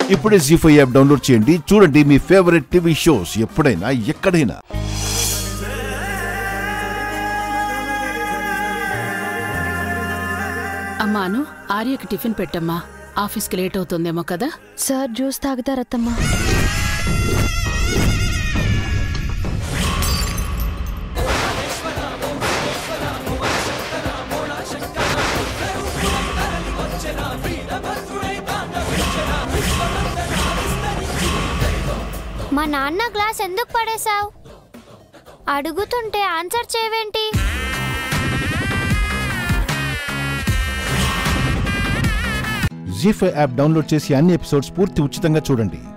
ఇప్పుడే G five app download చేయండి చూడండి మీ ఫేవరెట్ టీవీ షోస్ ఎప్పుడైనా ఎక్కడైనా అమ్మాను ఆర్యకి టిఫిన్ పెట్టమ్మా ఆఫీస్కి లేట్ అవుతుందేమో కదా సార్ జ్యూస్ తాగుతారత్తమ్మా మా నాన్న గ్లాస్ ఎందుకు పడేశావు అడుగుతుంటే ఆన్సర్ చేయవేంటి జీ ఫైవ్ యాప్ డౌన్లోడ్ చేసి అన్ని ఎపిసోడ్స్ పూర్తి ఉచితంగా చూడండి